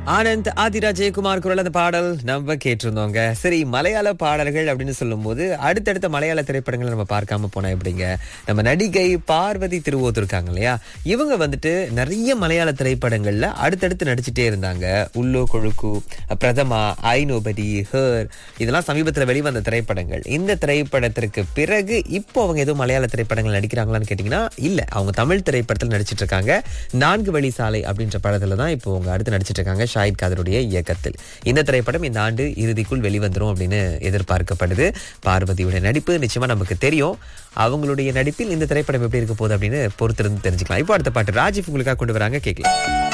ஆனந்த் ஆதிரா ஜெயக்குமார் குரல் அந்த பாடல் நம்ம கேட்டிருந்தோங்க சரி மலையாள பாடல்கள் அப்படின்னு சொல்லும்போது அடுத்தடுத்த மலையாள திரைப்படங்களை நம்ம பார்க்காம போனா எப்படிங்க நம்ம நடிகை பார்வதி திருவோத்து இருக்காங்க இல்லையா இவங்க வந்துட்டு நிறைய மலையாள திரைப்படங்கள்ல அடுத்தடுத்து நடிச்சுட்டே இருந்தாங்க உள்ளோ கொழுக்கு பிரதமா ஐ நோபடி ஹர் இதெல்லாம் சமீபத்துல வெளிவந்த திரைப்படங்கள் இந்த திரைப்படத்திற்கு பிறகு இப்போ அவங்க எதுவும் மலையாள திரைப்படங்கள் நடிக்கிறாங்களான்னு கேட்டீங்கன்னா இல்ல அவங்க தமிழ் திரைப்படத்தில் நடிச்சிட்டு இருக்காங்க நான்கு வழி சாலை அப்படின்ற படத்துல தான் இப்போ அவங்க அடுத்து நடிச்சிட்டு இருக்காங்க ஷாஹித் காதருடைய இயக்கத்தில் இந்த திரைப்படம் இந்த ஆண்டு இறுதிக்குள் வெளிவந்துரும் அப்படின்னு எதிர்பார்க்கப்படுது பார்வதியுடைய நடிப்பு நிச்சயமா நமக்கு தெரியும் அவங்களுடைய நடிப்பில் இந்த திரைப்படம் எப்படி இருக்க போகுது அப்படின்னு பொறுத்திருந்து தெரிஞ்சுக்கலாம் இப்போ அடுத்த பாட்டு ராஜீவ் உங்களுக்காக கொண்டு வராங்க கேட்கலாம்